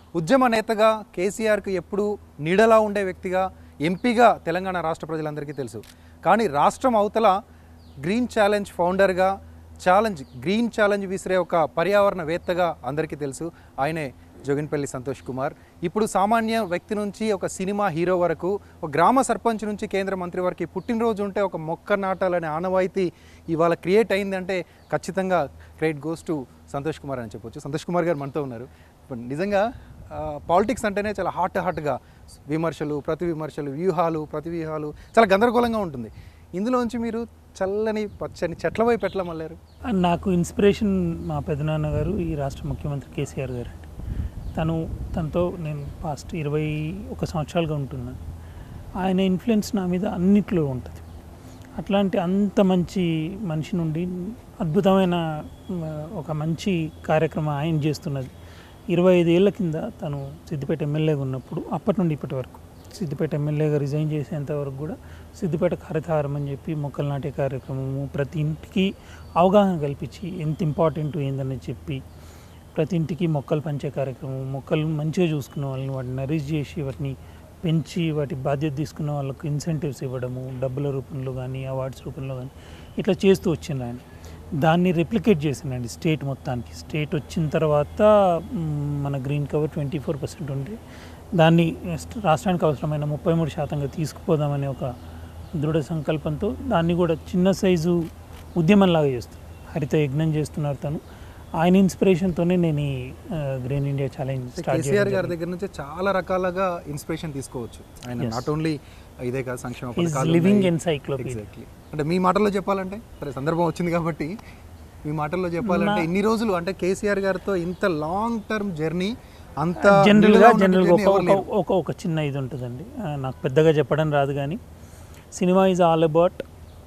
ఉద్యమ నేతగా కేసీఆర్కి ఎప్పుడు నీడలా ఉండే వ్యక్తిగా ఎంపీగా తెలంగాణ రాష్ట్ర ప్రజలందరికీ తెలుసు కానీ రాష్ట్రం అవతల గ్రీన్ ఛాలెంజ్ ఫౌండర్గా ఛాలెంజ్ గ్రీన్ ఛాలెంజ్ విసిరే ఒక పర్యావరణవేత్తగా అందరికీ తెలుసు ఆయనే జోగిన్పల్లి సంతోష్ కుమార్ ఇప్పుడు సామాన్య వ్యక్తి నుంచి ఒక సినిమా హీరో వరకు ఒక గ్రామ సర్పంచ్ నుంచి కేంద్ర మంత్రి వరకు ఈ పుట్టినరోజు ఉంటే ఒక మొక్క నాటాలనే ఆనవాయితీ ఇవాళ క్రియేట్ అయిందంటే ఖచ్చితంగా credit goes to Santosh Kumar అని చెప్పొచ్చు సంతోష్ కుమార్ గారు మనతో ఉన్నారు ఇప్పుడు నిజంగా పాలిటిక్స్ అంటేనే చాలా హాట్ హాట్గా విమర్శలు ప్రతి విమర్శలు వ్యూహాలు ప్రతి వ్యూహాలు చాలా గందరగోళంగా ఉంటుంది ఇందులోంచి మీరు చల్లని పచ్చని చెట్ల వైపు ఎట్లా మళ్ళారు నాకు ఇన్స్పిరేషన్ మా పెదనాన్న గారు ఈ రాష్ట్ర ముఖ్యమంత్రి కేసీఆర్ గారు అండి తను తనతో నేను పాస్ట్ ఇరవై ఒక సంవత్సరాలుగా ఉంటున్నాను ఆయన ఇన్ఫ్లుయెన్స్ నా మీద అన్నిట్లో ఉంటుంది అట్లాంటి అంత మంచి మనిషి నుండి అద్భుతమైన మ, ఒక మంచి కార్యక్రమం ఆయన చేస్తున్నది ఇరవై ఐదేళ్ల కింద తను సిద్దిపేట ఎమ్మెల్యేగా ఉన్నప్పుడు అప్పటి నుండి ఇప్పటి వరకు సిద్దిపేట ఎమ్మెల్యేగా రిజైన్ చేసేంత వరకు కూడా సిద్దిపేట హరితహారం అని చెప్పి మొక్కలు నాటే కార్యక్రమము ప్రతి ఇంటికి అవగాహన కల్పించి ఎంత ఇంపార్టెంట్ ఏందని చెప్పి ప్రతి ఇంటికి మొక్కలు పంచే కార్యక్రమం మొక్కలు మంచిగా చూసుకునే వాళ్ళని వాటిని నరిష్ చేసి వాటిని పెంచి వాటి బాధ్యత తీసుకున్న వాళ్ళకు ఇన్సెంటివ్స్ ఇవ్వడము డబ్బుల రూపంలో కానీ అవార్డ్స్ రూపంలో కానీ ఇట్లా చేస్తూ వచ్చింది ఆయన దాన్ని రిప్లికేట్ చేసిందండి స్టేట్ మొత్తానికి స్టేట్ వచ్చిన తర్వాత మ్, మన green cover twenty four percent ఉంటే దాన్ని రాష్ట్రానికి అవసరమైన ముప్పై మూడు శాతంగా తీసుకుపోదామనే ఒక దృఢ సంకల్పంతో దాన్ని కూడా చిన్న సైజు ఉద్యమంలాగా చేస్తారు హరిత యజ్ఞం చేస్తున్నారు తను ఆయన ఇన్స్పిరేషన్తోనే నేను ఈ green India challenge start KCR గారి దగ్గర నుంచి చాలా రకాలుగా ఇన్స్పిరేషన్ తీసుకోవచ్చు ఆయన Yes. నాట్ ఓన్లీ ఇదే కాదు సంక్షేమ ఈజ్ పథకాలు లివింగ్ ఉన్నాయి. ఎన్సైక్లోపీడియా ఎగ్జాక్ట్లీ అంటే మీ మాటల్లో చెప్పాలంటే సరే సందర్భం వచ్చింది కాబట్టి మీ మాటల్లో చెప్పాలంటే నా- ఇన్ని రోజులు అంటే కేసీఆర్ గారితో ఇంత లాంగ్ టర్మ్ జర్నీ అంత జనరల్గా నిలువుగా ఉన్న జనరల్గా journey ఒక ఎవరు ఒక లేరు. ఒక ఒక చిన్న ఇది ఉంటుందండి ఆ, నాకు పెద్దగా చెప్పడం రాదు కానీ cinema is all about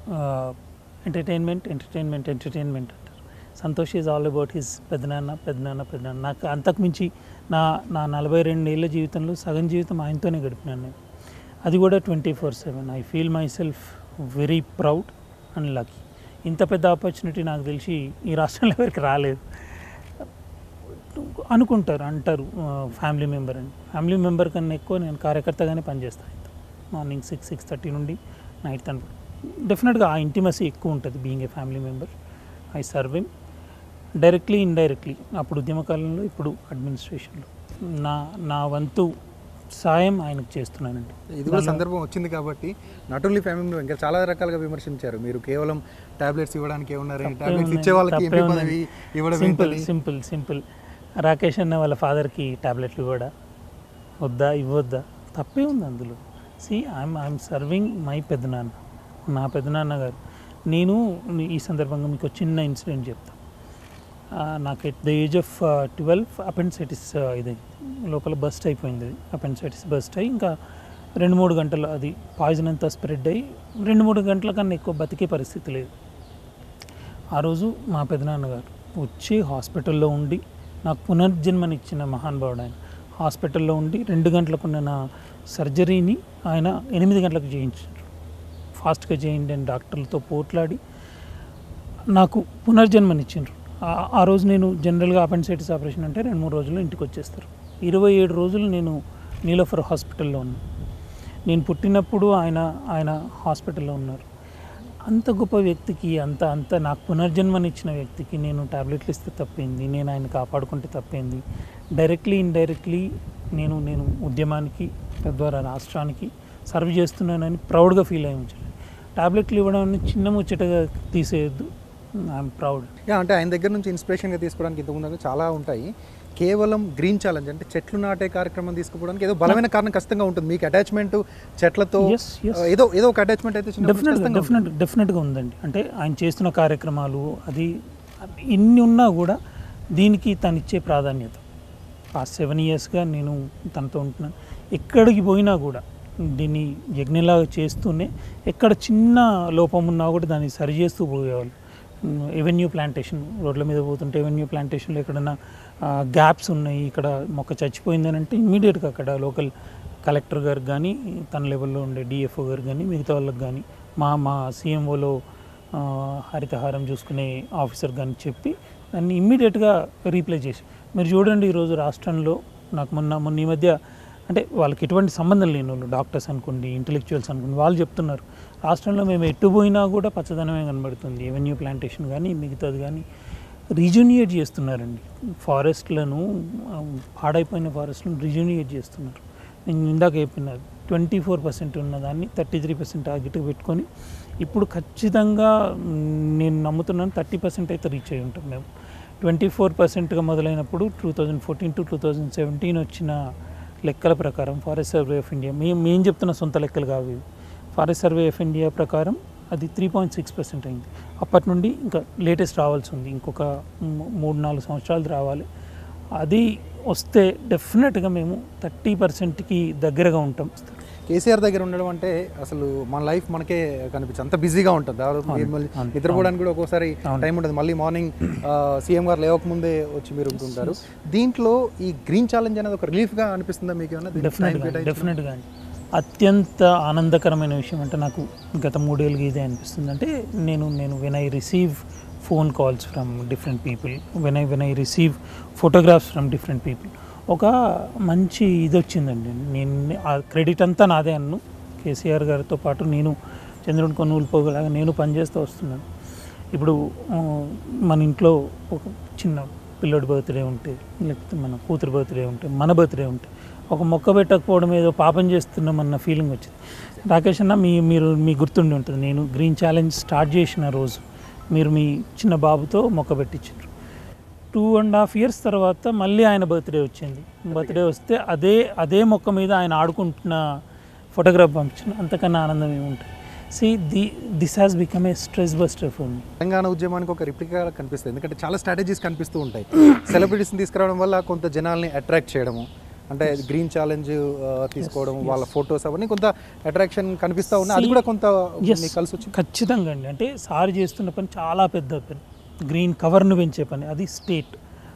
entertainment entertainment entertainment అంటారు Santosh is all about his పెద్దనాన్న పెద్దనాన్న పెద్దనాన్న నాకు అంతకుమించి నా నా నలభై రెండు ఏళ్ళ జీవితంలో సగం జీవితం ఆయనతోనే గడిపినాను నేను అది కూడా twenty four seven I feel myself very proud and lucky ఇంత పెద్ద ఆపర్చునిటీ నాకు తెలిసి ఈ రాష్ట్రంలో ఎవరికి రాలేదు అనుకుంటారు అంటారు ఫ్యామిలీ మెంబర్ అని ఫ్యామిలీ మెంబర్ కన్నా ఎక్కువ నేను కార్యకర్తగానే పనిచేస్తాను మార్నింగ్ సిక్స్ సిక్స్ థర్టీ నుండి నైట్ తను డెఫినెట్గా ఆ ఇంటిమసీ ఎక్కువ ఉంటుంది being a family member I serve him directly indirectly అప్పుడు ఉద్యమకాలంలో ఇప్పుడు అడ్మినిస్ట్రేషన్లో నా నా వంతు సాయం ఆయనకు చేస్తున్నానండి ఇది కూడా సందర్భం వచ్చింది కాబట్టి నాట్ ఓన్లీ ఫ్యామిలీ ఇంకా చాలా రకాలుగా విమర్శించారు మీరు కేవలం టాబ్లెట్స్ ఇవ్వడానికి ఏమన్నారు టాబ్లెట్స్ ఇచ్చే వాళ్ళకి ఎంపీ పదవి ఇవ్వడం సింపుల్ ఏంటని సింపుల్ సింపుల్ రాకేష్ అన్న వాళ్ళ ఫాదర్కి టాబ్లెట్లు ఇవ్వడా వద్దా ఇవ్వద్దా తప్పే ఉంది అందులో see I'm I'm serving my పెద్దనాన్న నా పెద్దనాన్న గారు నేను ఈ సందర్భంగా మీకు ఒక చిన్న ఇన్సిడెంట్ చెప్తా ఆ, నాకు at the age of twelve appendicitis ఇది లోపల బస్ట్ అయిపోయింది అది అపెండిసైటిస్ బస్ట్ అయ్యి ఇంకా రెండు మూడు గంటలు అది పాయిజన్ అంతా స్ప్రెడ్ అయ్యి రెండు మూడు గంటల కన్నా ఎక్కువ బతికే పరిస్థితి లేదు ఆ రోజు మా పెదనాన్నగారు వచ్చి హాస్పిటల్లో ఉండి నాకు పునర్జన్మనిచ్చిన మహానుభావుడు ఆయన హాస్పిటల్లో ఉండి రెండు గంటలకు ఉన్న నా సర్జరీని ఆయన ఎనిమిది గంటలకు చేయించారు ఫాస్ట్గా చేయండి అని డాక్టర్లతో పోట్లాడి నాకు పునర్జన్మనిచ్చిండ్రు ఆ- ఆ రోజు నేను జనరల్గా అపెండిసైటిస్ ఆపరేషన్ అంటే రెండు మూడు రోజుల్లో ఇంటికి వచ్చేస్తారు ఇరవై ఏడు రోజులు నేను నీలోఫర్ హాస్పిటల్లో ఉన్నాను నేను పుట్టినప్పుడు ఆయన ఆయన హాస్పిటల్లో ఉన్నారు అంత గొప్ప వ్యక్తికి అంత అంత నాకు పునర్జన్మనిచ్చిన వ్యక్తికి నేను టాబ్లెట్లు ఇస్తే తప్పింది నేను ఆయన కాపాడుకుంటే తప్పింది డైరెక్ట్లీ ఇండైరెక్ట్లీ నేను నేను ఉద్యమానికి తద్వారా రాష్ట్రానికి సర్వ్ చేస్తున్నానని ప్రౌడ్గా ఫీల్ అయ్యి ఉంచాను టాబ్లెట్లు ఇవ్వడం అనేది చిన్న ముచ్చటగా తీసేయద్దు ఐఎమ్ ప్రౌడ్ యా అంటే ఆయన దగ్గర నుంచి ఇన్స్పిరేషన్గా తీసుకోవడానికి ఇంతకుముందు చాలా ఉంటాయి కేవలం గ్రీన్ ఛాలెంజ్ అంటే చెట్లు నాటే కార్యక్రమం తీసుకుపోవడానికి ఏదో బలమైన కారణం ఖచ్చితంగా ఉంటుంది మీకు అటాచ్మెంట్ చెట్లతో Yes, yes. ఆ, ఏదో ఏదో ఒక అటాచ్మెంట్ అయితే చిన్నప్పటి నుంచి డెఫినెట్గా ఖచ్చితంగా ఉంటుంది. డెఫినెట్ డెఫినెట్గా ఉందండి అంటే ఆయన చేస్తున్న కార్యక్రమాలు అది ఇన్ని ఉన్నా కూడా దీనికి తను ఇచ్చే ప్రాధాన్యత పాస్ట్ సెవెన్ ఇయర్స్గా నేను తనతో ఉంటున్నాను ఎక్కడికి పోయినా కూడా దీన్ని యజ్ఞలాగా చేస్తూనే ఎక్కడ చిన్న లోపం ఉన్నా కూడా దాన్ని సరి చేస్తూ పోయేవాళ్ళు ఎవెన్యూ ప్లాంటేషన్ రోడ్ల మీద పోతుంటే ఎవెన్యూ ప్లాంటేషన్లో ఎక్కడన్నా గ్యాప్స్ ఉన్నాయి ఇక్కడ మొక్క చచ్చిపోయిందని అంటే ఇమ్మీడియట్గా అక్కడ లోకల్ కలెక్టర్ గారికి కానీ తన లెవెల్లో ఉండే డిఎఫ్ఓ గారు కానీ మిగతా వాళ్ళకి కానీ మా మా సీఎంఓలో హరితహారం చూసుకునే ఆఫీసర్ కానీ చెప్పి దాన్ని ఇమ్మీడియట్గా రీప్లే చేసి మీరు చూడండి ఈరోజు రాష్ట్రంలో నాకు మొన్న మొన్న ఈ మధ్య అంటే వాళ్ళకి ఎటువంటి సంబంధం లేని వాళ్ళు డాక్టర్స్ అనుకోండి ఇంటలెక్చువల్స్ అనుకోండి వాళ్ళు చెప్తున్నారు రాష్ట్రంలో మేము ఎటు పోయినా కూడా పచ్చదనమే కనబడుతుంది ఎవెన్యూ ప్లాంటేషన్ కానీ మిగతాది కానీ రీజునియేట్ చేస్తున్నారండి ఫారెస్ట్లను ఆ, పాడైపోయిన ఫారెస్ట్లను రీజునియేట్ చేస్తున్నారు నేను ఇందాక చెప్పిన ట్వంటీ ఫోర్ పర్సెంట్ ఉన్నదాన్ని థర్టీ త్రీ పర్సెంట్ టార్గెట్ పెట్టుకొని ఇప్పుడు ఖచ్చితంగా మ్, నేను నమ్ముతున్నాను థర్టీ పర్సెంట్ అయితే రీచ్ అయి ఉంటాం మేము ట్వంటీ ఫోర్ పర్సెంట్గా మొదలైనప్పుడు two thousand fourteen to two thousand seventeen వచ్చిన లెక్కల ప్రకారం ఫారెస్ట్ సర్వే ఆఫ్ ఇండియా మేము మేము చెప్తున్న సొంత లెక్కలు కావు ఇవి ఫారెస్ట్ సర్వే ఆఫ్ ఇండియా ప్రకారం అది త్రీ పాయింట్ సిక్స్ పర్సెంట్ అయింది అప్పటి నుండి ఇంకా లేటెస్ట్ రావాల్సి ఉంది ఇంకొక మూ- మూడు నాలుగు సంవత్సరాలు రావాలి అది వస్తే డెఫినెట్గా మేము థర్టీ పర్సెంట్కి దగ్గరగా ఉంటాం కేసీఆర్ దగ్గర ఉండడం అంటే అసలు మన లైఫ్ మనకే కనిపించదు అంత బిజీగా ఉంటుంది దాదాపు అవును, మళ్ళీ అవును, నిద్రపోవడానికి కూడా ఒక్కోసారి అవును. టైం ఉంటుంది మళ్ళీ మార్నింగ్ సీఎం గారు లేవకముందే వచ్చి మీరు ఉంటుంటారు దీంట్లో ఈ గ్రీన్ ఛాలెంజ్ అనేది ఒక రిలీఫ్గా అనిపిస్తుందా మీకు ఏమన్నా దీనికి time డెఫినెట్గా కేటాయించడం? డెఫినెట్గా అత్యంత ఆనందకరమైన విషయం అంటే నాకు గత మూడేళ్ళకి ఇదే అనిపిస్తుంది అంటే నేను నేను when I receive phone calls from different people when I when I receive photographs from different people ఒక మంచి ఇది వచ్చిందండి నేను ఆ క్రెడిట్ అంతా నాదే అన్ను కేసీఆర్ గారితో పాటు నేను చంద్రుని కొనుగోలు పోగలాగా నేను పనిచేస్తూ వస్తున్నాను ఇప్పుడు ఆ, మన ఇంట్లో ఒక చిన్న పిల్లోడి బర్త్డే ఉంటే లేకపోతే మన కూతురు బర్త్డే ఉంటే మన బర్త్డే ఉంటే ఒక మొక్క పెట్టకపోవడం ఏదో పాపం చేస్తున్నామన్న ఫీలింగ్ వచ్చింది రాకేష్ అన్న మీ మీరు మీ గుర్తుండి ఉంటుంది నేను గ్రీన్ ఛాలెంజ్ స్టార్ట్ చేసిన రోజు మీరు మీ చిన్న బాబుతో మొక్క పెట్టించారు టూ అండ్ హాఫ్ ఇయర్స్ తర్వాత మళ్ళీ ఆయన బర్త్డే వచ్చింది బర్త్డే వస్తే అదే అదే మొక్క మీద ఆయన ఆడుకుంటున్న ఫోటోగ్రాఫ్ పంపించిన అంతకన్నా ఆనందం ఏముంటుంది see the this has become a stress buster for me Telangana ఉద్యమానికి ఒక రిప్లికా కనిపిస్తుంది ఎందుకంటే చాలా స్ట్రాటజీస్ కనిపిస్తూ ఉంటాయి సెలబ్రిటీస్ని తీసుకురావడం వల్ల కొంత జనాల్ని అట్రాక్ట్ చేయడము అంటే గ్రీన్ ఛాలెంజ్ తీసుకోవడం వాళ్ళ ఫొటోస్ అవన్నీ కొంత అట్రాక్షన్ కనిపిస్తూ ఉన్నాయి అది కూడా కొంత Yes. మీకు కలిసి వచ్చింది ఖచ్చితంగా అండి అంటే సార్ చేస్తున్న పని చాలా పెద్ద పని గ్రీన్ కవర్ను పెంచే పని అది స్టేట్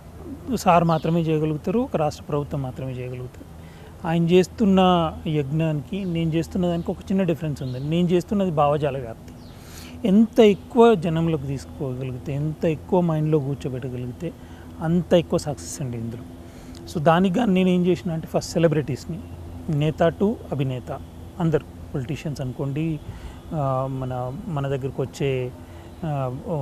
సార్ మాత్రమే చేయగలుగుతారు ఒక రాష్ట్ర ప్రభుత్వం మాత్రమే చేయగలుగుతారు ఆయన చేస్తున్న యజ్ఞానికి నేను చేస్తున్న దానికి ఒక చిన్న డిఫరెన్స్ ఉంది నేను చేస్తున్నది భావజాల వ్యాప్తి ఎంత ఎక్కువ జనంలోకి తీసుకోగలిగితే ఎంత ఎక్కువ మైండ్లో కూర్చోబెట్టగలిగితే అంత ఎక్కువ సక్సెస్ అండి ఇందులో సో దానికి కానీ నేను ఏం చేసిన అంటే ఫస్ట్ సెలబ్రిటీస్ని నేత టు అభినేత అందరు పొలిటీషియన్స్ అనుకోండి ఆ, మన మన దగ్గరకు వచ్చే ఆ, ఓ,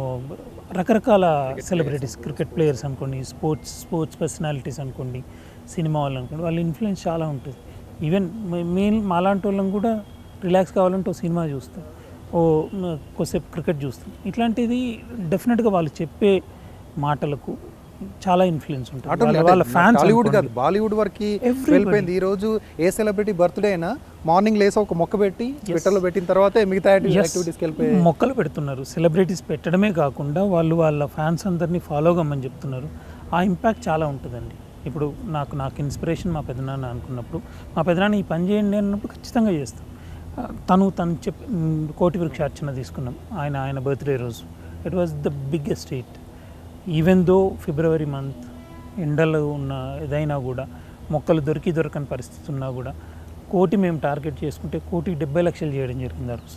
రకరకాల సెలబ్రిటీస్ క్రికెట్ ప్లేయర్స్ అనుకోండి స్పోర్ట్స్ స్పోర్ట్స్ పర్సనాలిటీస్ అనుకోండి సినిమా వాళ్ళు అనుకోండి వాళ్ళ ఇన్ఫ్లుయెన్స్ చాలా ఉంటుంది ఈవెన్ మేము మాలాంటి వాళ్ళం కూడా రిలాక్స్ కావాలంటే ఓ సినిమా చూస్తాం ఓ మ, కొద్దిసేపు క్రికెట్ చూస్తాం ఇట్లాంటిది డెఫినెట్గా వాళ్ళు చెప్పే మాటలకు చాలా ఇన్ఫ్లుయెన్స్ ఉంటుంది Not only వాళ్ళ- అంటే వాళ్ళ ఫ్యాన్స్ టాలీవుడ్ కాదు బాలీవుడ్ వరకు Everybody. వెళ్ళిపోయింది ఈ రోజు ఏ సెలబ్రిటీ బర్త్డే అయినా మార్నింగ్ లేసి ఒక మొక్క పెట్టి ట్విట్టర్లో పెట్టిన తర్వాతే మిగతా యాక్టివిటీస్కి వెళ్ళిపోయి మొక్కలు పెడుతున్నారు సెలబ్రిటీస్ పెట్టడమే కాకుండా వాళ్ళు వాళ్ళ ఫ్యాన్స్ అందరినీ ఫాలో కమ్మని చెప్తున్నారు ఆ ఇంపాక్ట్ చాలా ఉంటుందండి ఇప్పుడు నాకు నాకు ఇన్స్పిరేషన్ మా పెదనాన్న అనుకున్నప్పుడు మా పెదనాన్న ఈ పని చేయండి అన్నప్పుడు ఖచ్చితంగా చేస్తాం ఆ, తను తను చెప్ మ్, కోటి వృక్షార్చన తీసుకున్నాం ఆయన ఆయన బర్త్డే రోజు it was the biggest hit even though February month ఎండలు ఉన్న ఏదైనా కూడా మొక్కలు దొరికి దొరకని పరిస్థితి ఉన్నా కూడా కోటి మేము టార్గెట్ చేసుకుంటే కోటి డెబ్బై లక్షలు చేయడం జరిగింది ఆ రోజు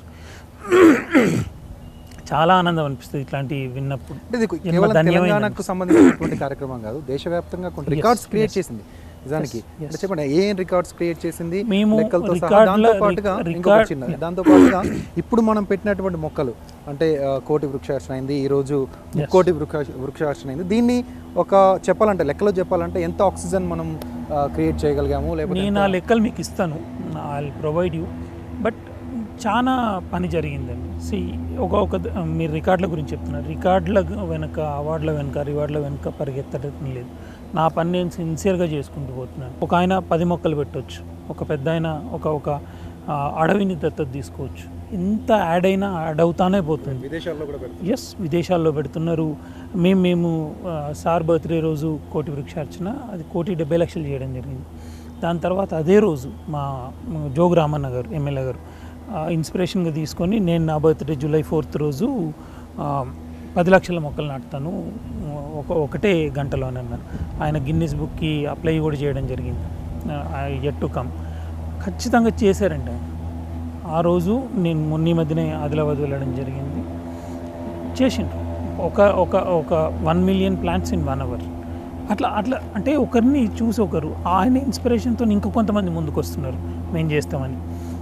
చాలా ఆనందం అనిపిస్తుంది ఇట్లాంటి విన్నప్పుడు అంటే ఇది జన్మ కేవలం ధన్యమైంది తెలంగాణకు సంబంధించినటువంటి కార్యక్రమం కాదు దేశవ్యాప్తంగా కొన్ని రికార్డ్స్ క్రియేట్ చేసింది నిజానికి yes. అంటే చెప్పండి ఏం రికార్డ్స్ క్రియేట్ చేసింది మేము లెక్కలతో సహా రికార్డుల- దాంతో పాటుగా రిక- ఇంకొక రికార్డ్- చిన్న దాంతో పాటుగా ఇప్పుడు మనం పెట్టినటువంటి మొక్కలు అంటే ఆ, కోటి వృక్షార్చన అయింది ఈ రోజు ముక్కోటి వృక్ష వృక్షార్చన అయింది దీన్ని ఒక చెప్పాలంటే లెక్కలో చెప్పాలంటే ఎంత ఆక్సిజన్ మనం క్రియేట్ చేయగలిగాము లేకపోతే నేను ఆ లెక్కలు మీకు ఇస్తాను ఐ ప్రొవైడ్ యూ బట్ చాలా పని జరిగిందండి సి ఒక ఒక ద- మీరు రికార్డుల గురించి చెప్తున్నారు రికార్డుల వెనక అవార్డుల వెనక రివార్డుల వెనక పరిగెత్తడం లేదు నా పని నేను సిన్సియర్గా చేసుకుంటూ పోతున్నాను ఒక ఆయన పది మొక్కలు పెట్టవచ్చు ఒక పెద్ద ఆయన ఒక ఒక ఆ, అడవిని దత్తత తీసుకోవచ్చు ఎంత యాడ్ అయినా యాడ్ అవుతానే పోతుంది విదేశాల్లో కూడా పెడతారు ఎస్ విదేశాల్లో పెడుతున్నారు మేము మేము ఆ, సార్ బర్త్డే రోజు కోటి వృక్షార్చన అది కోటి డెబ్బై లక్షలు చేయడం జరిగింది దాని తర్వాత అదే రోజు మా మా జోగు రామన్న గారు ఎమ్మెల్యే గారు ఆ, ఇన్స్పిరేషన్గా తీసుకొని నేను నా బర్త్డే జూలై ఫోర్త్ రోజు ఆ, పది లక్షల మొక్కలు నాటుతాను ఒక ఒకటే గంటలో అని అన్నారు ఆయన గిన్నిస్ బుక్కి అప్లై కూడా చేయడం జరిగింది ఎట్ టు కమ్ ఖచ్చితంగా చేశారండి ఆయన ఆ రోజు నేను మొన్న ఈ మధ్యనే ఆదిలాబాద్ వెళ్ళడం జరిగింది చేసిండ్రు ఒక ఒక ఒక one million plants in one hour అట్లా అట్లా అంటే ఒకరిని చూసి ఒకరు ఆయన ఇన్స్పిరేషన్తో ఇంకా కొంతమంది ముందుకు వస్తున్నారు మేము చేస్తామని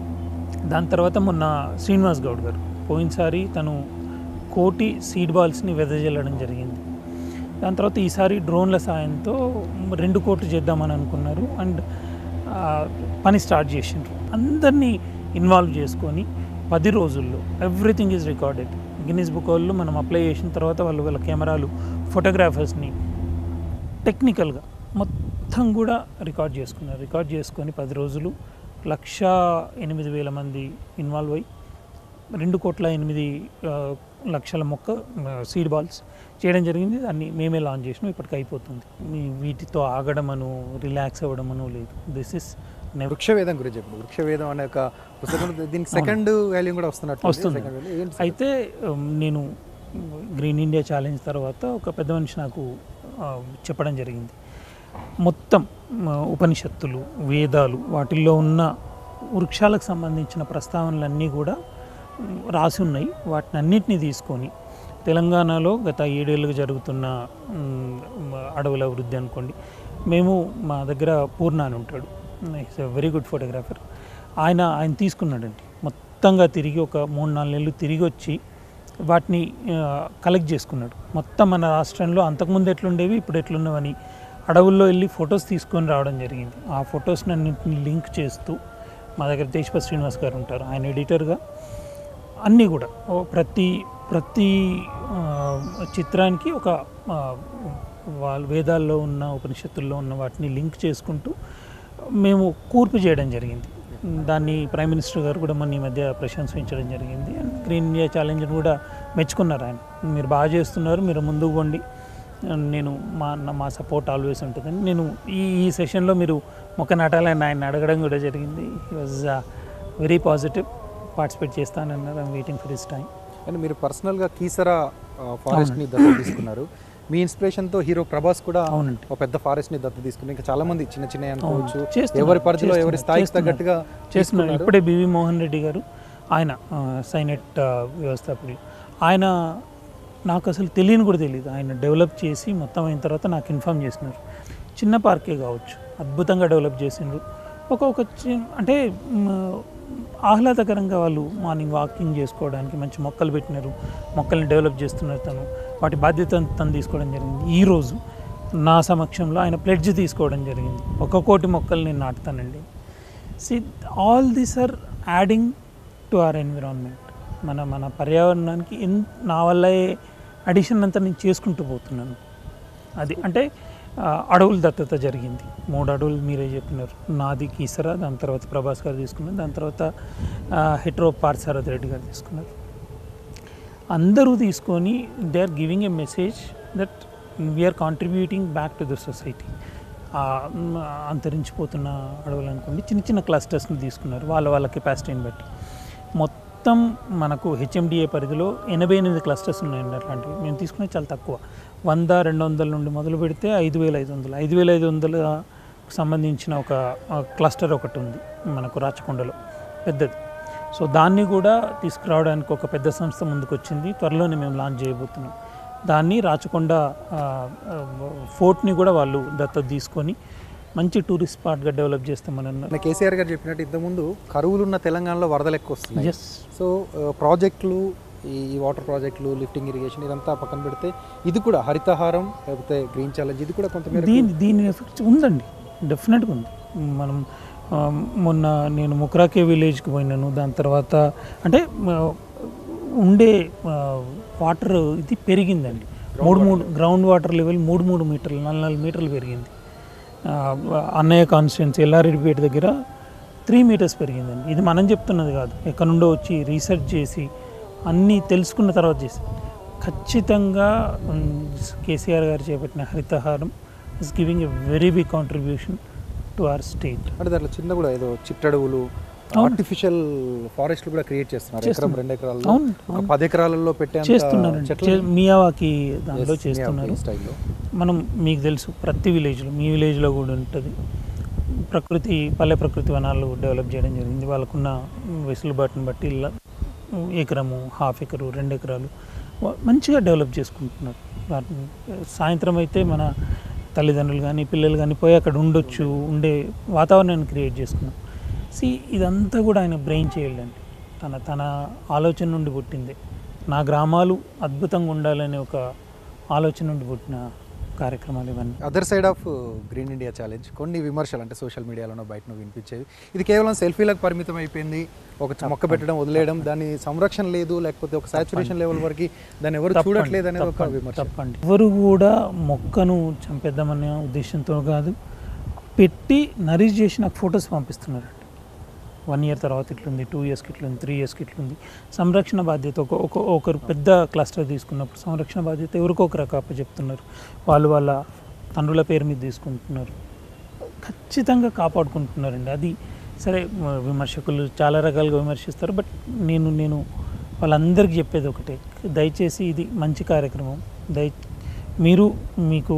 దాని తర్వాత మొన్న శ్రీనివాస్ గౌడ్ గారు పోయినసారి తను కోటి సీడ్ బాల్స్ని వెదజల్లడం జరిగింది దాని తర్వాత ఈసారి డ్రోన్ల సాయంతో రెండు కోట్లు చేద్దామని అనుకున్నారు అండ్ ఆ, పని స్టార్ట్ చేసిండ్రు అందరినీ ఇన్వాల్వ్ చేసుకొని పది రోజుల్లో everything is recorded Guinness book వాళ్ళు మనం అప్లై చేసిన తర్వాత వాళ్ళు వాళ్ళ కెమెరాలు ఫోటోగ్రాఫర్స్ని టెక్నికల్గా మొత్తం కూడా రికార్డ్ చేసుకున్నారు రికార్డ్ చేసుకొని పది రోజులు లక్ష ఎనిమిది వేల మంది ఇన్వాల్వ్ అయ్యి రెండు కోట్ల ఎనిమిది ఆ, లక్షల మొక్క సీడ్ బాల్స్ చేయడం జరిగింది దాన్ని మేమే లాంచ్ చేసినాం ఇప్పటికి అయిపోతుంది మీ- వీటితో ఆగడమను రిలాక్స్ అవ్వడమను లేదు దిస్ ఇస్ నెవర్ వృక్షవేదం గురించి చెప్పండి వృక్షవేదం అనే ఒక పుస్తకం దీనికి సెకండ్ వాల్యూ కూడా వస్తున్నట్టు వస్తుంది. Second value. ఏంటి అయితే ఉమ్, నేను గ్రీన్ ఇండియా ఛాలెంజ్ తర్వాత ఒక పెద్ద మనిషి నాకు ఆ, చెప్పడం జరిగింది మొత్తం ఆ, ఉపనిషత్తులు వేదాలు వాటిల్లో ఉన్న వృక్షాలకు సంబంధించిన ప్రస్తావనలన్నీ కూడా ఉమ్, రాసి ఉన్నాయి వాటిని అన్నిటినీ తీసుకొని తెలంగాణలో గత ఏడేళ్ళుగా జరుగుతున్న ఉమ్, అడవుల అభివృద్ధి అనుకోండి మేము మా దగ్గర పూర్ణ అని ఉంటాడు is a very good photographer ఆయన ఆయన తీసుకున్నాడండి మొత్తంగా తిరిగి ఒక మూడు నాలుగు నెలలు తిరిగి వచ్చి వాటిని కలెక్ట్ చేసుకున్నాడు మొత్తం మన రాష్ట్రంలో అంతకుముందు ఎట్లుండేవి ఇప్పుడు ఎట్లున్నవని అడవుల్లో వెళ్ళి ఫొటోస్ తీసుకొని రావడం జరిగింది ఆ ఫొటోస్ని అన్నింటిని లింక్ చేస్తూ మా దగ్గర దేశపతి శ్రీనివాస్ గారు ఉంటారు ఆయన ఎడిటర్గా అన్నీ కూడా ఓ ప్రతి ప్రతి ఆ, చిత్రానికి ఒక ఆ, వాళ్ళ వేదాల్లో ఉన్న ఉపనిషత్తుల్లో ఉన్న వాటిని లింక్ చేసుకుంటూ మేము కూర్పు చేయడం జరిగింది దాన్ని ప్రైమ్ మినిస్టర్ గారు కూడా మొన్న ఈ మధ్య ప్రశంసించడం జరిగింది అండ్ గ్రీన్ ఇండియా ఛాలెంజ్ కూడా మెచ్చుకున్నారు ఆయన మీరు బాగా చేస్తున్నారు మీరు ముందుకు పోండి నేను మా మా సపోర్ట్ ఆల్వేస్ ఉంటుందని నేను ఈ ఈ సెషన్లో మీరు మొక్క నాటాలని ఆయన అడగడం కూడా జరిగింది he was very positive participate చేస్తానన్నారు I'm waiting for his time and మీరు పర్సనల్గా కీసరా ఫారెస్ట్ ని దత్తత తీసుకున్నారు మీ ఇన్స్పిరేషన్ తో హీరో ప్రభాస్ కూడా అవునండి ఒక పెద్ద ఫారెస్ట్ ని దత్తత తీసుకున్నారు ఇంకా చాలా మంది చిన్న చిన్న అనుకోవచ్చు చేస్తున్నారు, ఎవరి పరిధిలో ఎవరి చేస్తున్నారు, స్థాయికి చేస్తున్నారు. తగ్గట్టుగా చేస్తున్నారు తీసుకున్నారు. ఇప్పుడే బివి మోహన్ రెడ్డి గారు ఆయన ఆ, సైనెట్ ఆ, వ్యవస్థాపకుడు ఆయన నాకు అసలు తెలియని కూడా తెలియదు ఆయన డెవలప్ చేసి మొత్తం అయిన తర్వాత నాకు ఇన్ఫామ్ చేసినారు చిన్న పార్కే కావచ్చు అద్భుతంగా డెవలప్ చేసిండ్రు ఒక ఒక చి- అంటే మ్, ఆహ్లాదకరంగా వాళ్ళు మార్నింగ్ వాకింగ్ చేసుకోవడానికి మంచి మొక్కలు పెట్టినారు మొక్కల్ని డెవలప్ చేస్తున్నారు తను వాటి బాధ్యత తను తీసుకోవడం జరిగింది ఈరోజు నా సమక్షంలో ఆయన ప్లెడ్జ్ తీసుకోవడం జరిగింది ఒక కోటి మొక్కలు నేను నాటుతానండి see all these are adding to our environment మన మన పర్యావరణానికి ఎన్ నా వల్ల అడిషన్ అంతా నేను చేసుకుంటూ పోతున్నాను అది అంటే ఆ, అడవుల దత్తత జరిగింది మూడు అడవులు మీరే చెప్పినారు నాది కీసరా దాని తర్వాత ప్రభాస్ గారు తీసుకున్నారు దాని తర్వాత హెట్రో పార్సారథ్ రెడ్డి గారు తీసుకున్నారు అందరూ తీసుకొని they are giving a message that we're contributing back to the society అంతరించిపోతున్న అడవులు అనుకోండి చిన్న చిన్న క్లస్టర్స్ని తీసుకున్నారు వాళ్ళ వాళ్ళ కెపాసిటీని బట్టి మొత్తం మనకు హెచ్ఎండిఏ పరిధిలో ఎనభై ఎనిమిది క్లస్టర్స్ ఉన్నాయండి అట్లాంటివి మేము తీసుకునే చాలా తక్కువ వంద రెండు వందల నుండి మొదలు పెడితే ఐదు వేల ఐదు వందలు ఐదు వేల ఐదు వందల సంబంధించిన ఒక క్లస్టర్ ఒకటి ఉంది మనకు రాచకొండలో పెద్దది సో దాన్ని కూడా తీసుకురావడానికి ఒక పెద్ద సంస్థ ముందుకు వచ్చింది త్వరలోనే మేము లాంచ్ చేయబోతున్నాం దాన్ని రాచకొండ ఆ, ఆ, ఫోర్ట్ని కూడా వాళ్ళు దత్తత తీసుకొని మంచి టూరిస్ట్ స్పాట్గా డెవలప్ చేస్తామని అన్నారు మన కేసీఆర్ గారు చెప్పినట్టు ఇంతకుముందు కరువులున్న తెలంగాణలో వరదలు ఎక్కువ వస్తున్నాయి ఎస్ సో ఆ, ప్రాజెక్టులు ఈ ఈ వాటర్ ప్రాజెక్టులు లిఫ్టింగ్ ఇరిగేషన్ ఇదంతా పక్కన పెడితే ఇది కూడా హరితహారం లేకపోతే గ్రీన్ ఛాలెంజ్ ఇది కూడా కొంతమేర దీని దీని ఎఫెక్ట్ ఉందండి డెఫినెట్గా ఉంది మనం ఆ, మొన్న నేను ముక్రాకే విలేజ్కి పోయినాను దాని తర్వాత అంటే ఆ, ఉండే వాటర్ ఇది పెరిగిందండి మూడు మూడు గ్రౌండ్ వాటర్ లెవెల్ మూడు మూడు మీటర్లు నాలుగు నాలుగు మీటర్లు పెరిగింది ఆ, అన్నయ్య కాన్స్టిట్యున్సీ ఎల్లారెడ్డిపేట దగ్గర త్రీ మీటర్స్ పెరిగిందండి ఇది మనం చెప్తున్నది కాదు ఎక్కడ నుండో వచ్చి రీసెర్చ్ చేసి అన్నీ తెలుసుకున్న తర్వాత చేసి ఖచ్చితంగా ఉమ్, కేసీఆర్ గారు చేపట్టిన Harithaharam is giving a very big contribution to our state అంటే దాంట్లో చిన్న కూడా ఏదో చిట్టడవులు ఆర్టిఫిషియల్ ఫారెస్ట్లు కూడా క్రియేట్ చేస్తున్నారు ఎకరం రెండు ఎకరాల్లో అవును ఒక పది ఎకరాలలో పెట్టే చేస్తున్నారండి చెట్లు చే- మియావాకి దానిలో చేస్తున్నారు స్టైల్లో మనం మీకు తెలుసు ప్రతి విలేజ్లో మీ విలేజ్లో కూడా ఉంటుంది ప్రకృతి పల్లె ప్రకృతి వనాలు డెవలప్ చేయడం జరిగింది వాళ్ళకున్న వెసులుబాటుని బట్టి ఇలా ఎకరము హాఫ్ ఎకరు రెండు ఎకరాలు వా- మంచిగా డెవలప్ చేసుకుంటున్నారు వాటిని సాయంత్రం అయితే మన తల్లిదండ్రులు కానీ పిల్లలు కానీ పోయి అక్కడ ఉండొచ్చు ఉండే వాతావరణాన్ని క్రియేట్ చేసుకున్నాం సి ఇదంతా కూడా ఆయన బ్రెయిన్ చేయాలండి తన తన ఆలోచన నుండి పుట్టింది నా గ్రామాలు అద్భుతంగా ఉండాలనే ఒక ఆలోచన నుండి పుట్టిన కార్యక్రమాలు ఇవన్నీ other side of green India challenge కొన్ని విమర్శలు అంటే సోషల్ మీడియాలోనో బయటనో వినిపించేవి ఇది కేవలం సెల్ఫీలకు పరిమితం అయిపోయింది ఒక చ- మొక్క పెట్టడం వదిలేయడం దాని సంరక్షణ లేదు లేకపోతే ఒక సాచురేషన్ లెవెల్ వరకు దాన్ని ఎవరు తప్పండి, చూడట్లేదు అనేది ఒక తప్పండి, విమర్శ తప్పండి ఎవరు కూడా మొక్కను చంపేద్దామనే ఉద్దేశంతో కాదు పెట్టి నరిష్ చేసి నాకు ఫొటోస్ పంపిస్తున్నారండి వన్ ఇయర్ తర్వాత ఇట్లుంది టూ ఇయర్స్కి ఇట్లుంది త్రీ ఇయర్స్కి ఇట్లుంది సంరక్షణ బాధ్యత ఒక ఒక ఒకరు పెద్ద క్లస్టర్ తీసుకున్నప్పుడు సంరక్షణ బాధ్యత ఎవరికొకరు అప్ప చెప్తున్నారు వాళ్ళు వాళ్ళ తండ్రుల పేరు మీద తీసుకుంటున్నారు ఖచ్చితంగా కాపాడుకుంటున్నారండి అది సరే మ- విమర్శకులు చాలా రకాలుగా విమర్శిస్తారు బట్ నేను నేను వాళ్ళందరికీ చెప్పేది ఒకటే దయచేసి ఇది మంచి కార్యక్రమం దయ మీరు మీకు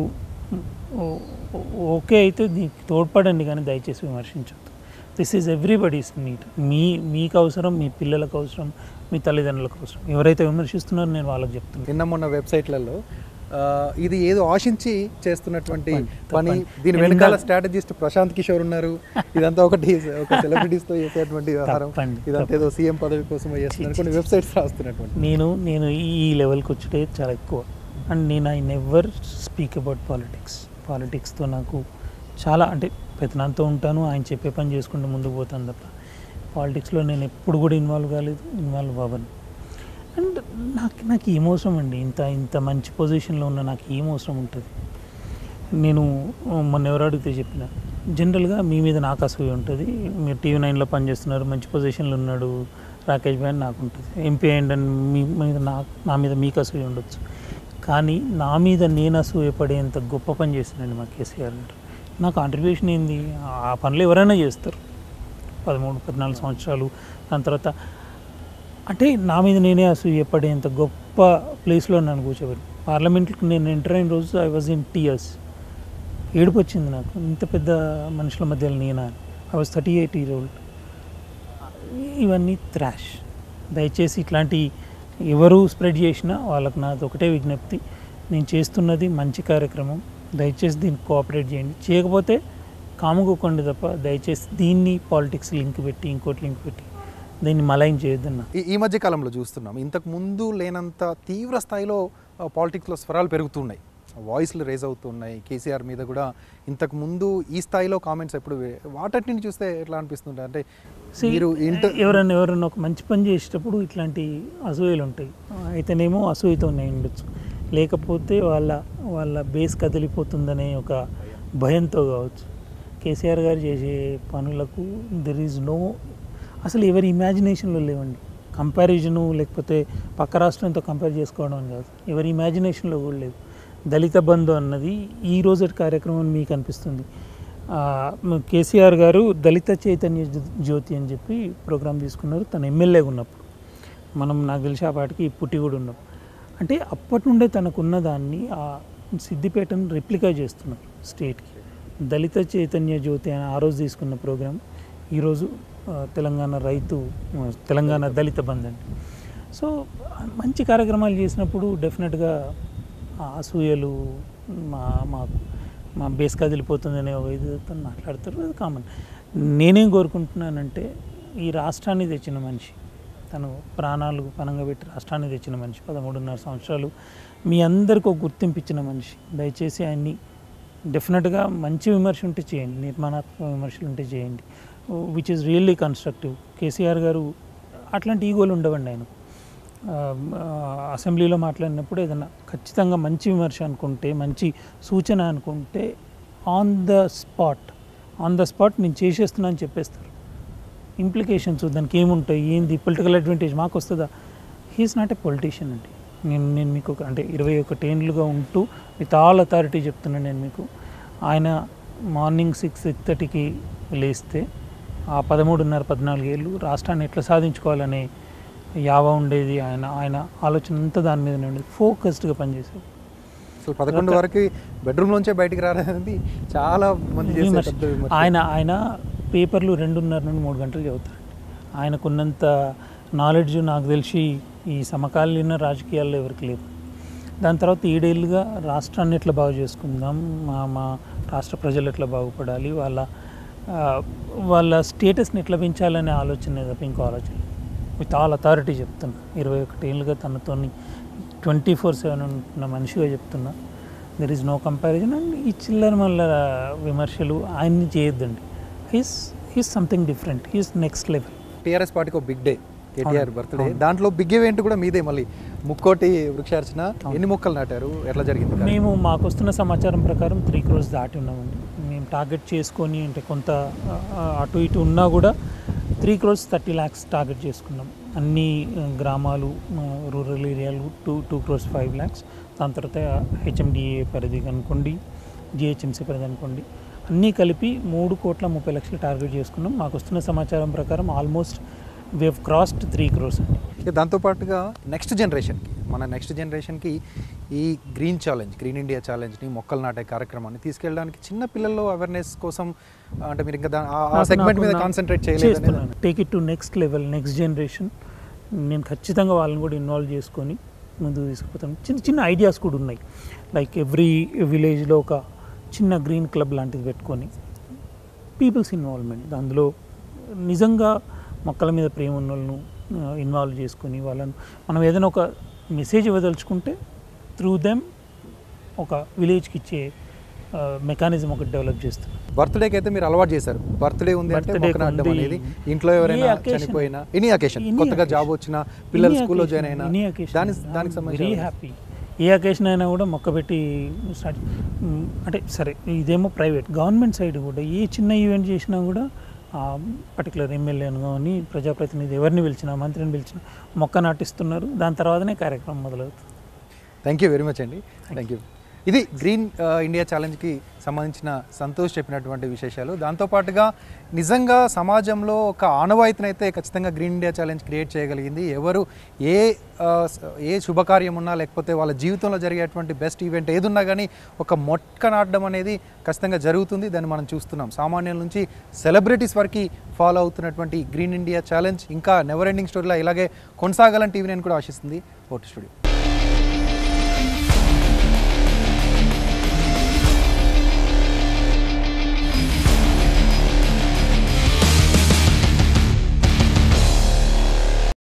ఓ- ఓ- ఓకే అయితే దీనికి తోడ్పడండి కానీ దయచేసి విమర్శించొద్దు దిస్ ఈజ్ ఎవ్రీబడీస్ నీడ్ మీ మీకు అవసరం మీ పిల్లలకు అవసరం మీ తల్లిదండ్రులకు అవసరం ఎవరైతే విమర్శిస్తున్నారో నేను వాళ్ళకి చెప్తున్నాను నిన్న మొన్న వెబ్సైట్లలో ఆ, ఇది ఏదో ఆశించి చేస్తున్నటువంటి తప్పండి, పని తప్పండి. దీని నేను వెనకాల ఇందాక- స్ట్రాటజిస్ట్ ప్రశాంత్ కిషోర్ ఉన్నారు ఇదంతా ఒకటి ఒక సెలబ్రిటీస్ తో చేసేటువంటి వ్యవహారం తప్పండి, ఇదంతా ఏదో సీఎం పదవి కోసం చేస్తున్నారు కొన్ని వెబ్సైట్స్ రాస్తున్నటువంటి నేను నేను ఈ లెవెల్కి వచ్చుటే చాలా ఎక్కువ అండ్ నేను I never speak about politics పాలిటిక్స్తో నాకు చాలా అంటే పెత్తనంతో ఉంటాను ఆయన చెప్పే పని చేసుకుంటూ ముందుకు పోతాను తప్ప పాలిటిక్స్లో నేను ఎప్పుడు కూడా ఇన్వాల్వ్ కాలేదు ఇన్వాల్వ్ అవ్వను అండ్ నాకు నాకు ఏం అవసరం అండి ఇంత ఇంత మంచి పొజిషన్లో ఉన్న నాకు ఏం అవసరం ఉంటుంది నేను మొన్న ఎవరు అడిగితే చెప్పిన జనరల్గా మీ మీద నాకు అసూయ ఉంటుంది మీరు టీవీ నైన్లో పనిచేస్తున్నారు మంచి పొజిషన్లో ఉన్నాడు రాకేష్ భాయ్ అని నాకు ఉంటుంది ఎంపీ అయ్యండి అని మీ మీద నా నా మీద మీకు అసూయ ఉండొచ్చు కానీ నా మీద నేను అసూయ పడేంత గొప్ప పని చేస్తున్నాను మా కేసీఆర్ గారు నా కాంట్రిబ్యూషన్ ఏంది ఆ పనులు ఎవరైనా చేస్తారు పదమూడు పద్నాలుగు సంవత్సరాలు దాని తర్వాత అంటే నా మీద నేనే అసూయ పడేంత గొప్ప ప్లేస్లో నన్ను కూర్చోబెట్టి పార్లమెంట్కి నేను ఎంటర్ అయిన రోజు ఐ వాజ్ ఇన్ టీయర్స్ ఏడుపు వచ్చింది నాకు ఇంత పెద్ద మనుషుల మధ్యలో నేనా I was thirty eight year old ఇవన్నీ త్రాష్ దయచేసి ఇట్లాంటి ఎవరు స్ప్రెడ్ చేసినా వాళ్ళకి నాది ఒకటే విజ్ఞప్తి నేను చేస్తున్నది మంచి కార్యక్రమం దయచేసి దీనికి కోఆపరేట్ చేయండి చేయకపోతే కాముకోకండి తప్ప దయచేసి దీన్ని పాలిటిక్స్ లింక్ పెట్టి ఇంకోటి లింక్ పెట్టి దీన్ని మలైన్ చేయొద్దన్న ఈ ఈ మధ్య కాలంలో చూస్తున్నాం ఇంతకు ముందు లేనంత తీవ్ర స్థాయిలో పాలిటిక్స్లో స్వరాలు పెరుగుతున్నాయి వాయిస్లు రేజ్ అవుతున్నాయి కేసీఆర్ మీద కూడా ఇంతకు ముందు ఈ స్థాయిలో కామెంట్స్ ఎప్పుడు వే- వాటన్నిటిని చూస్తే ఎట్లా అనిపిస్తుంది అంటే See, మీరు ఇంట ఎవరైనా ఎవరైనా ఒక మంచి పని చేసేటప్పుడు ఇట్లాంటి అసూయలు ఉంటాయి అయితేనేమో అసూయతో ఉండొచ్చు లేకపోతే వాళ్ళ వాళ్ళ బేస్ కదిలిపోతుందనే ఒక భయంతో కావచ్చు కేసీఆర్ గారు చేసే పనులకు దెర్ ఈజ్ నో అసలు ఎవరి ఇమాజినేషన్లో లేవండి కంపారిజను లేకపోతే పక్క రాష్ట్రంతో కంపేర్ చేసుకోవడం అని కాదు ఎవరి ఇమాజినేషన్లో కూడా లేదు దళిత బంధు అన్నది ఈ రోజు కార్యక్రమం మీకు అనిపిస్తుంది ఆ, మ- కేసీఆర్ గారు దళిత చైతన్య జ్యో- జ్యోతి అని చెప్పి ప్రోగ్రాం తీసుకున్నారు తను ఎమ్మెల్యేగా ఉన్నప్పుడు మనం నాకు తెలిసి ఆ పాటికి పుట్టి కూడా ఉన్నాం అంటే అప్పటి నుండే తనకున్న దాన్ని ఆ సిద్దిపేటను రిప్లికా చేస్తున్నారు స్టేట్కి దళిత చైతన్య జ్యోతి అని ఆ రోజు తీసుకున్న ప్రోగ్రాం ఈరోజు ఆ, తెలంగాణ రైతు ఆ, తెలంగాణ దళిత బంధు అండి సో మంచి కార్యక్రమాలు చేసినప్పుడు డెఫినెట్గా ఆ అసూయలు మా మాకు మా బేస్ కదిలిపోతుందనే ఒక ఇదితో మాట్లాడతారు అది కామన్ నేనేం కోరుకుంటున్నానంటే ఈ రాష్ట్రాన్ని తెచ్చిన మనిషి తను ప్రాణాలు పనంగా పెట్టి రాష్ట్రాన్ని తెచ్చిన మనిషి పదమూడున్నర సంవత్సరాలు మీ అందరికీ ఒక గుర్తింపు ఇచ్చిన మనిషి దయచేసి ఆయన్ని డెఫినెట్గా మంచి విమర్శ ఉంటే చేయండి నిర్మాణాత్మక విమర్శలు ఉంటే చేయండి which is really constructive KCR గారు అట్లాంటి ఈగోలు ఉండవండి ఆయన ఆ, ఆ, అసెంబ్లీలో మాట్లాడినప్పుడు ఏదైనా ఖచ్చితంగా మంచి విమర్శ అనుకుంటే మంచి సూచన అనుకుంటే on the spot on the spot నేను చేసేస్తున్నా అని చెప్పేస్తారు ఇంప్లికేషన్స్ దానికి ఏముంటాయి ఏంది పొలిటికల్ అడ్వాంటేజ్ మాకు వస్తుందా హీఈస్ నాట్ ఏ పొలిటీషియన్ అండి నేను నేను మీకు ఒక అంటే ఇరవై ఒకటి ఏండ్లుగా ఉంటూ విత్ ఆల్ అథారిటీ చెప్తున్నాను నేను మీకు ఆయన మార్నింగ్ సిక్స్ సిక్స్ థర్టీకి లేస్తే ఆ పదమూడున్నర పద్నాలుగు ఏళ్ళు రాష్ట్రాన్ని ఎట్లా సాధించుకోవాలనే యావ ఉండేది ఆయన ఆయన ఆలోచన అంతా దాని మీదనే ఉండేది ఫోకస్డ్గా పనిచేసేది సో పదకొండు వరకు బెడ్రూమ్ నుంచే బయటికి రాలేదు చాలా మంది చేసే విమర్శ. పెద్ద విమర్శ. ఆయన ఆయన పేపర్లు రెండున్నర నుండి మూడు గంటలు చదువుతారండి ఆయనకున్నంత నాలెడ్జ్ నాకు తెలిసి ఈ సమకాలీన రాజకీయాల్లో ఎవరికి లేదు దాని తర్వాత ఏడేళ్ళుగా రాష్ట్రాన్ని ఎట్లా బాగు చేసుకుందాం మా మా రాష్ట్ర ప్రజలు ఎట్లా బాగుపడాలి వాళ్ళ ఆ, వాళ్ళ స్టేటస్ని ఎట్లా పెంచాలనే ఆలోచన తప్ప ఇంకో ఆలోచన విత్ ఆల్ అథారిటీ చెప్తున్నా ఇరవై ఒకటి ఏళ్ళుగా తనతోని ట్వంటీ ఫోర్ సెవెన్ ఉంటున్న మనిషిగా చెప్తున్నా there is no comparison and ఈ చిల్లర మళ్ళ విమర్శలు ఆయన్ని చేయొద్దండి he's he's something different he's next level TRS పార్టీకి ఒక బిగ్ డే కేటీఆర్ అవును, బర్త్డే అవును. దాంట్లో బిగ్ ఈవెంట్ కూడా మీదే మళ్ళీ ముక్కోటి వృక్షార్చన ఎన్ని మొక్కలు నాటారు ఎట్లా జరిగింది మేము మాకు వస్తున్న సమాచారం ప్రకారం త్రీ క్రోర్స్ దాటి ఉన్నామండి మేము టార్గెట్ చేసుకొని అంటే కొంత ఆ, అటు ఇటు ఉన్నా కూడా three crores thirty lakhs target చేసుకున్నాం అన్ని ఆ, గ్రామాలు రూరల్ ఏరియాలు two two crores five lakhs దాని తర్వాత హెచ్ఎండిఏ పరిధి అనుకోండి జిహెచ్ఎంసీ పరిధి అనుకోండి అన్నీ కలిపి మూడు కోట్ల ముప్పై లక్షలు టార్గెట్ చేసుకున్నాం మాకు వస్తున్న సమాచారం ప్రకారం almost we have crossed three crores అండి ఇక దాంతోపాటుగా నెక్స్ట్ జనరేషన్కి మన నెక్స్ట్ జనరేషన్కి ఈ గ్రీన్ ఛాలెంజ్ గ్రీన్ ఇండియా ఛాలెంజ్ని మొక్కలు నాటే కార్యక్రమాన్ని తీసుకెళ్ళడానికి చిన్న పిల్లల్లో అవేర్నెస్ కోసం అంటే మీరు ఇంకా దా- ఆ- ఆ నాకు- సెగ్మెంట్ మీద నాకు- కాన్సన్ట్రేట్ చేయలేదు చేస్తున్నాను take it to next level next generation నేను ఖచ్చితంగా వాళ్ళని కూడా ఇన్వాల్వ్ చేసుకొని ముందుకు తీసుకుపోతాను చిన్న చిన్న ఐడియాస్ కూడా ఉన్నాయి లైక్ ఎవ్రీ విలేజ్లో ఒక చిన్న గ్రీన్ క్లబ్ లాంటిది పెట్టుకొని పీపుల్స్ ఇన్వాల్వ్మెంట్ అందులో నిజంగా మొక్కల మీద ప్రేమ ఉన్న వాళ్ళను ఇన్వాల్వ్ చేసుకొని వాళ్ళను మనం ఏదైనా ఒక మెసేజ్ ఇవ్వదలుచుకుంటే త్రూ దెమ్ ఒక విలేజ్కి ఇచ్చే మెకానిజం ఒకటి డెవలప్ చేస్తాం బర్త్డేకి అయితే మీరు అలవాటు చేశారు బర్త్డే ఉంది అంటే Birthday మొక్క నాటడం ఉంది. అనేది ఇంట్లో ఎవరైనా ఏ occasion. చనిపోయినా ఎనీ అకేషన్ Any కొత్తగా occasion. జాబ్ వచ్చినా పిల్లలు స్కూల్లో జాయిన్ అయినా దాని దానికి వెరీ సంబంధించి హ్యాపీ ఏ అకేషన్ అయినా కూడా మొక్క పెట్టి స్టార్ట్ మ్, అంటే సరే ఇదేమో ప్రైవేట్ గవర్నమెంట్ సైడ్ కూడా ఏ చిన్న ఈవెంట్ చేసినా కూడా పర్టికులర్ ఎమ్మెల్యేను కానీ ప్రజాప్రతినిధి ఎవరిని పిలిచినా మంత్రిని పిలిచినా మొక్క నాటిస్తున్నారు దాని తర్వాతనే కార్యక్రమం మొదలవుతుంది థ్యాంక్ యూ వెరీ మచ్ అండి థ్యాంక్ యూ ఇది గ్రీన్ ఆ, ఇండియా ఛాలెంజ్కి సంబంధించిన సంతోష్ చెప్పినటువంటి విశేషాలు దాంతోపాటుగా నిజంగా సమాజంలో ఒక ఆనవాయితీనైతే ఖచ్చితంగా గ్రీన్ ఇండియా ఛాలెంజ్ క్రియేట్ చేయగలిగింది ఎవరు ఏ ఆ, స- ఏ శుభకార్యం ఉన్నా లేకపోతే వాళ్ళ జీవితంలో జరిగేటువంటి బెస్ట్ ఈవెంట్ ఏదున్నా కానీ ఒక మొక్క నాటడం అనేది ఖచ్చితంగా జరుగుతుంది దాన్ని మనం చూస్తున్నాం సామాన్యుల నుంచి సెలబ్రిటీస్ వరకు ఫాలో అవుతున్నటువంటి గ్రీన్ ఇండియా ఛాలెంజ్ ఇంకా నెవర్ ఎండింగ్ స్టోరీలా ఇలాగే కొనసాగాలని టీవీ నేను కూడా ఆశిస్తుంది ఓటు స్టూడియో